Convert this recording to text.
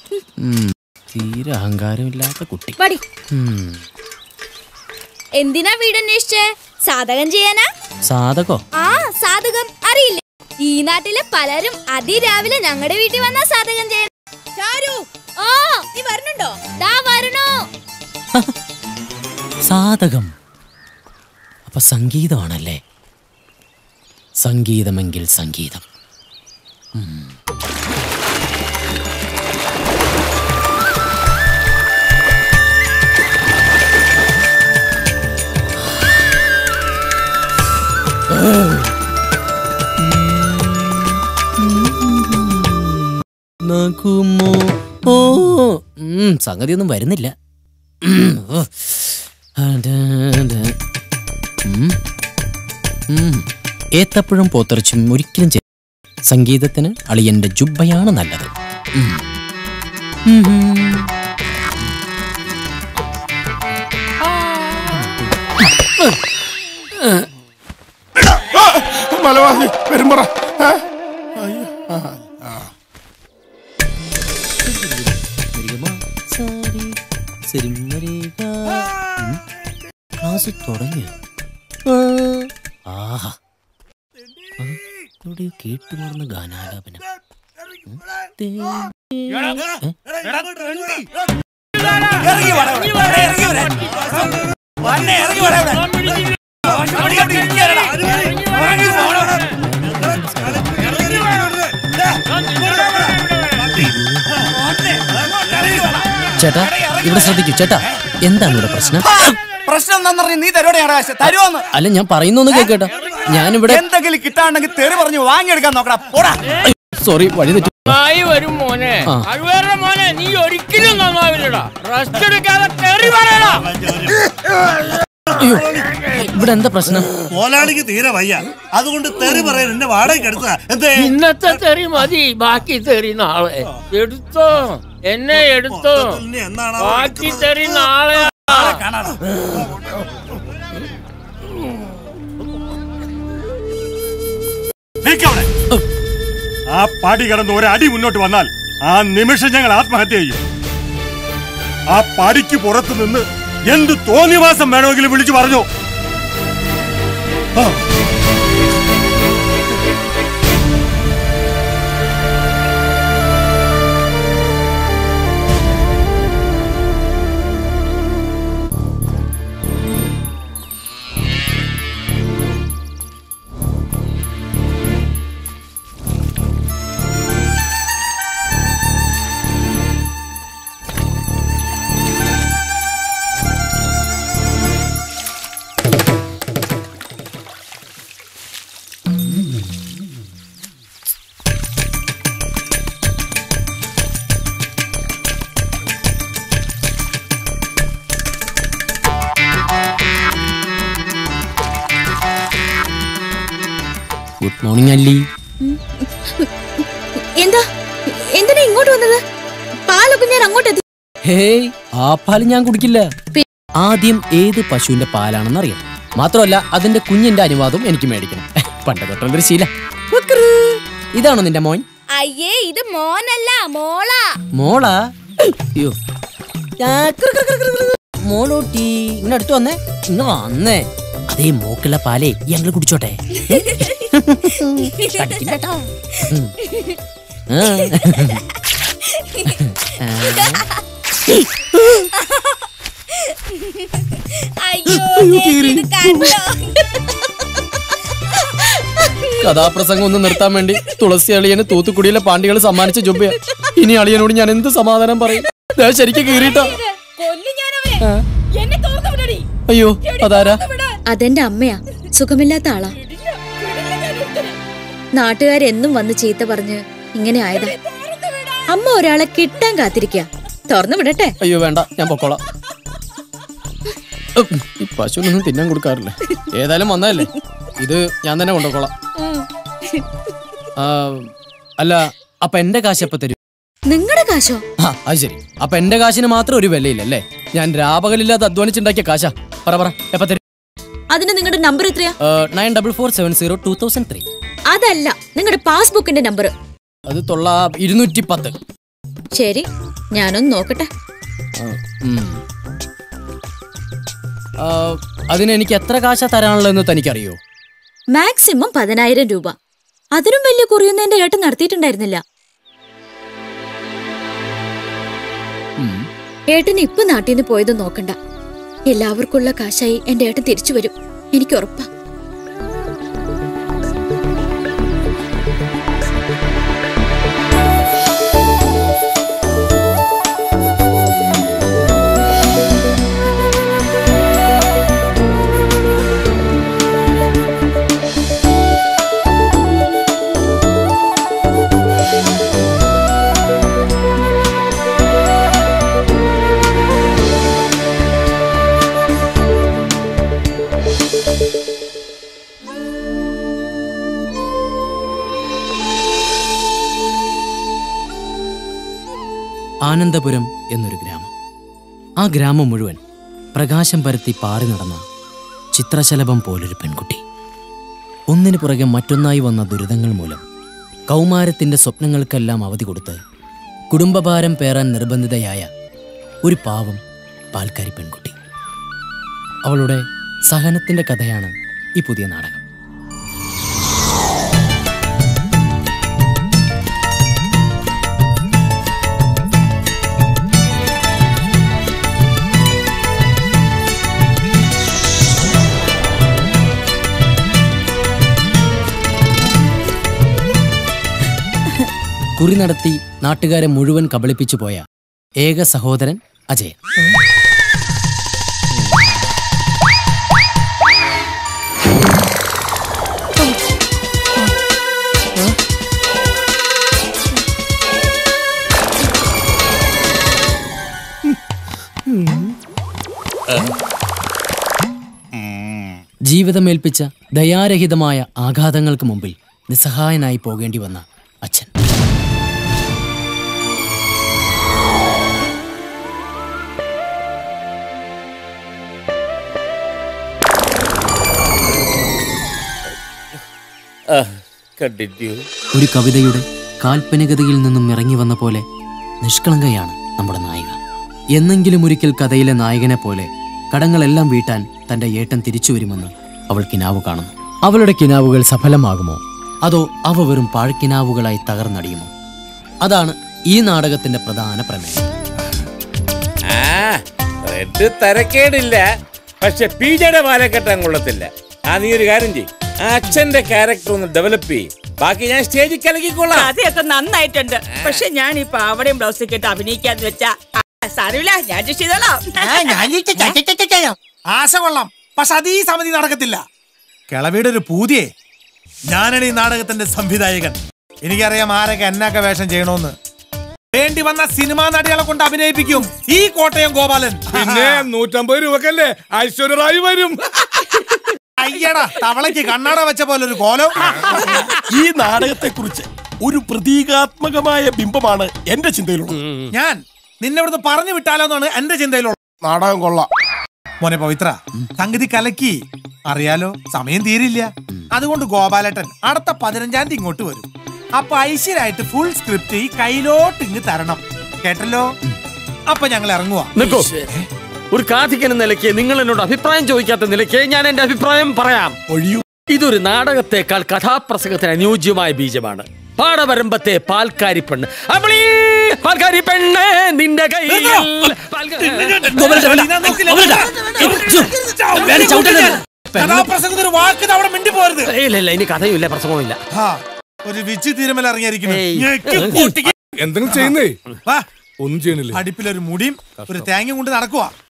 ഉം, തീരെ അഹങ്കാരമില്ലാത്ത കുട്ടി പടി ഉം, എന്തിനാ വീട് അന്വേഷിച്ചേ സാധകം ചെയ്യാനാ സാധകോ ആ സാധകം അറിയില്ലേ ഈ നാട്ടിലെ പലരും അതിരാവിലെ ഞങ്ങളുടെ വീട്ടിൽ വന്നാ സാധകം ചെയ്യാൻ ഓ നീ വരുന്നുണ്ടോ ദാ വരണോ സാധകം അപ്പൊ സംഗീതമാണല്ലേ സംഗീതമെങ്കിൽ സംഗീതം ഉം. നകുമോ ഓ ഉം, സംഗതിയൊന്നും വരുന്നില്ല ഉം, ഓ. അടാ, അടാ. ഉം. ഉം. ഏത്തപ്പഴം പോത്തിറച്ചും ഒരിക്കലും ചെയ്യ സംഗീതത്തിന് അളിയന്റെ ജുബ്ബയാണ് നല്ലത് ഉം. ഉം. മലവാസി പെരുമ്പറ ഏ? അയ്യോ. ആ, ആ. സരിഗമ, സാരി, സരിമരിഗ. ഉം. ക്ലാസ് തുടങ്ങിയോ ആ. ആഹാ ആ, എവിടെയോ കേട്ടുമറന്ന ഗാനാലാപനം ഉം. തേ- ഏ? ചേട്ടാ ഇവിടെ ശ്രദ്ധിക്കൂ ചേട്ടാ എന്താണ് ഇവിടെ പ്രശ്നം പ്രശ്നം എന്താന്ന് പറഞ്ഞ് നീ തരുവാണ് കാശ് തരുവോന്ന് അല്ല ഞാൻ പറയുന്നൊന്ന് കേക്കേട്ടാ ഞാനിവിടെ എന്തെങ്കിലും കിട്ടാണ്ടെങ്കിൽ തെറി പറഞ്ഞു വാങ്ങിയെടുക്കാൻ നോക്കടാ പോടാ സോറി വഴി തെറ്റി നന്നായി വരും മോനെ ആ. കഴിവേറെ മോനെ നീ ഒരിക്കലും നന്നാവില്ലടാ റെസ്റ്റ് എടുക്കാതെ തെറി പറയടാ അയ്യോ ഇവിടെ എന്താ പ്രശ്നം മോലാളിക്ക് തീരെ വയ്യ അതുകൊണ്ട് തെറി പറയാൻ എന്നെ വാടകയ്ക്ക് എടുത്തതാ എന്തേ ഇന്നത്തെ തെറി മതി ബാക്കി തെറി നാളെ എടുത്തോ എന്നെ എടുത്തോ ഇനി എന്നാണോ ബാക്കി തെറി നാളെ നിൽക്കവിടെ ആ പടി കിടന്ന് ഒരു അടി മുന്നോട്ട് വന്നാൽ ആ നിമിഷം ഞങ്ങൾ ആത്മഹത്യ ചെയ്യും ആ പടിക്ക് പുറത്തു നിന്ന് എന്ത് തോന്നിവാസം വേണമെങ്കിലും വിളിച്ചു പറഞ്ഞു ഗുഡ് മോർണിംഗ് അല്ലി എന്താ എന്തിനാ ഇങ്ങോട്ട് വന്നത് പാലൊക്കെ ഞാൻ അങ്ങോട്ട് എത്തി ഹേയ് ആ പാല് ഞാൻ കുടിക്കില്ല ആദ്യം ഏത് പശുവിന്റെ പാലാണെന്ന് അറിയണം മാത്രമല്ല അതിന്റെ കുഞ്ഞിന്റെ അനുവാദവും എനിക്ക് മേടിക്കണം പണ്ട് തൊട്ടുള്ളൊരു ശീല ഇതാണോ നിന്റെ മോൻ അയ്യേ ഇത് മോനല്ല മോളാ മോളാ അയ്യോ ആ, കൃ, കൃ, കൃ, കൃ, കൃ. മോളൂട്ടി ഇങ്ങനെ അടുത്ത് വന്നേ ഇങ്ങ വന്നേ അതേ മോക്കുള്ള പാലേ ഞങ്ങൾ കുടിച്ചോട്ടെ കടിക്കില്ല ട്ടോ. ഉം. ആ. അയ്യോ അയ്യോ, ചേച്ചി, കീറി. ഇത് കണ്ടോ കഥാപ്രസംഗം ഒന്ന് നിർത്താൻ വേണ്ടി തുളസി അളിയന് തൂത്തുക്കുടിയിലെ പാണ്ടികൾ സമ്മാനിച്ച ജുബയ ഇനി അളിയനോട് ഞാൻ എന്ത് സമാധാനം പറയും ദേ ശരിക്കും കീറിയിട്ടാ കൊല്ലു ഞാനവനെ എന്നെ തോർന്നു വിടടി അയ്യോ അതാരാ അതെന്റെ അമ്മയാ സുഖമില്ലാത്ത ആളാ നാട്ടുകാരെന്നും വന്ന് ചീത്ത പറഞ്ഞ് ഇങ്ങനെ ആയതാ അമ്മ ഒരാളെ കിട്ടാൻ കാത്തിരിക്ക തുറന്നു വിടട്ടെ അയ്യോ വേണ്ട ഞാൻ പൊക്കോളാം ഉം, ഈ പശുവിനൊന്നും തിന്നാൻ കൊടുക്കാറില്ല ഏതായാലും വന്നതല്ലേ ഇത് ഞാൻ തന്നെ കൊണ്ടുപോക്കോളാം ആ, അല്ല അപ്പൊ എന്റെ കാശ് എപ്പ തരും നിങ്ങളുടെ കാശോ ആ അത് ശരി അപ്പൊ എന്റെ കാശിന് മാത്രം ഒരു വിലയില്ലല്ലേ ഞാൻ രാപകലില്ലാതെ അധ്വാനിച്ചുണ്ടാക്കിയ കാശാ പറ പറ എപ്പ തരും അതിന് നിങ്ങളുടെ നമ്പർ എത്രയാ nine double four seven zero two thousand three അതല്ല നിങ്ങളുടെ പാസ്ബുക്കിന്റെ നമ്പർ അത് തൊള്ള ഇരുന്നൂറ്റി പത്ത് ശരി ഞാനൊന്ന് നോക്കട്ടെ ഉം. ആ, അതിന് എനിക്ക് എത്ര കാശ തരാനുള്ളതെന്ന് തനിക്കറിയോ മാക്സിമം പതിനായിരം രൂപ അതിനും വലിയ കുറിയൊന്നും എന്റെ ഏട്ടൻ നടത്തിയിട്ടുണ്ടായിരുന്നില്ല ഉം. ഏട്ടൻ ഇപ്പൊ നാട്ടിൽ നിന്ന് പോയത് നോക്കണ്ട എല്ലാവർക്കുള്ള കാശായി എന്റെ ഏട്ടൻ തിരിച്ചു വരും എനിക്ക് ഉറപ്പാ ആനന്ദപുരം എന്നൊരു ഗ്രാമം ആ ഗ്രാമം മുഴുവൻ പ്രകാശം പരത്തി പാറി നടന്ന ചിത്രശലഭം പോലൊരു പെൺകുട്ടി ഒന്നിനു പുറകെ മറ്റൊന്നായി വന്ന ദുരിതങ്ങൾ മൂലം കൗമാരത്തിന്റെ സ്വപ്നങ്ങൾക്കെല്ലാം അവധി കൊടുത്ത് കുടുംബഭാരം പേറാൻ നിർബന്ധിതയായ ഒരു പാവം പാൽക്കാരി പെൺകുട്ടി അവളുടെ സഹനത്തിന്റെ കഥയാണ് ഈ പുതിയ നാടകം കുറി നടത്തി നാട്ടുകാരെ മുഴുവൻ കബളിപ്പിച്ചു പോയ ഏക സഹോദരൻ അജയൻ ജീവിതമേൽപ്പിച്ച ദയാരഹിതമായ ആഘാതങ്ങൾക്ക് മുമ്പിൽ നിസ്സഹായനായി പോകേണ്ടി വന്ന അച്ഛൻ കണ്ടിന്യൂ ഒരു കവിതയുടെ കാൽപ്പനികതയിൽ നിന്നും ഇറങ്ങി വന്ന പോലെ നിഷ്കളങ്കയാണ് നമ്മുടെ നായിക എന്നെങ്കിലും ഒരിക്കൽ കഥയിലെ നായകനെ പോലെ കടങ്ങളെല്ലാം വീട്ടാൻ തന്റെ ഏട്ടൻ തിരിച്ചു വരുമെന്ന് അവൾ കിനാവ് കാണുന്നു അവളുടെ കിനാവുകൾ സഫലമാകുമോ അതോ അവ വെറും പാഴ്ക്കിനാവുകളായി തകർന്നടിയുമോ അതാണ് ഈ നാടകത്തിന്റെ പ്രധാന പ്രമേയം ആ റെഡ് തരക്കേടില്ല പക്ഷെ പീജയുടെ മാല കെട്ടാൻ കൊള്ളത്തില്ല ആ നീ ഒരു കാര്യം ചെയ് ആ അച്ഛന്റെ ക്യാരക്ടർ ഒന്ന് ഡെവലപ്പ് ചെയ്യും ബാക്കി ഞാൻ സ്റ്റേജിൽ കലക്കിക്കൊള്ളാം കഥയൊക്കെ നന്നായിട്ടുണ്ട് പക്ഷെ ഞാൻ ഈ പാവടയും ബ്ലൗസും കേട്ട് അഭിനയിക്കാന്ന് വെച്ചാ ആ, സാരമില്ല ഞാൻ just ചെയ്തോളാം ആശ കൊള്ളാം പക്ഷെ അത് ഈ സമിതി നടക്കത്തില്ല കിളവിയുടെ ഒരു പൂതിയെ ഞാനാണ് ഈ നാടകത്തിന്റെ സംവിധായകൻ എനിക്കറിയാം ആരൊക്കെ എന്നൊക്കെ വേഷം ചെയ്യണോന്ന് വേണ്ടി വന്ന സിനിമാ നടികളെ കൊണ്ട് അഭിനയിപ്പിക്കും ഈ കോട്ടയം ഗോപാലൻ പിന്നെ നൂറ്റമ്പത് രൂപക്കല്ലേ ഐശ്വര്യറായി വരും അയ്യടാ തവളയ്ക്ക് കണ്ണാട വെച്ച പോലെ ഒരു കോലം ഈ നാടകത്തെ കുറിച്ച് ഒരു പ്രതീകാത്മകമായ ബിംബമാണ് എന്റെ ചിന്തയിലുള്ളത് ഞാൻ നിന്നെ ഇവിടുന്ന് പറഞ്ഞു വിട്ടാലോന്നാണ് എന്റെ ചിന്തയിലുള്ളത് നാടകം കൊള്ളാം മോനെ പവിത്ര സംഗതി കലക്കി അറിയാലോ സമയം തീരില്ല അതുകൊണ്ട് ഗോപാലേട്ടൻ അടുത്ത പതിനഞ്ചാം തീയതി ഇങ്ങോട്ട് വരും അപ്പൊ ഐശ്വര്യമായിട്ട് ഫുൾ സ്ക്രിപ്റ്റ് ഈ കയ്യിലോട്ട് ഇങ്ങ് തരണം കേട്ടല്ലോ അപ്പൊ ഞങ്ങൾ ഇറങ്ങുവാ നിൽക്കൂ ഒരു കാഥികൻ എന്ന നിലയ്ക്ക് നിങ്ങൾ എന്നോട് അഭിപ്രായം ചോദിക്കാത്ത നിലയ്ക്ക് ഞാൻ എന്റെ അഭിപ്രായം പറയാം ഒഴിയൂ ഇതൊരു നാടകത്തെക്കാൾ കഥാപ്രസംഗത്തിന് അനുയോജ്യമായ ബീജമാണ് പാടവരമ്പത്തെ പാൽക്കാരി പെണ്ണ് അമ്മളീ പാൽക്കാരി പെണ്ണ് നിന്റെ കയ്യിൽ കഥാപ്രസംഗത്തിന് ഒരു വാക്ക് അവിടെ മിണ്ടി പോരുത് ഇല്ല ഇല്ല ഇനി കഥയുമില്ല പ്രസംഗവുമില്ല ആ, ഒരു വിച്ച് തീരുമല ഇറങ്ങിയിരിക്കുന്നു ഏയ്. ഞെക്കി പൊട്ടിക്ക്. എന്തെങ്കിലും ചെയ്യുന്നേ വാ ഒന്നും ചെയ്യണില്ല അടുപ്പിലൊരു മുടിയും ഒരു തേങ്ങയും കൊണ്ട് നടക്കുവാ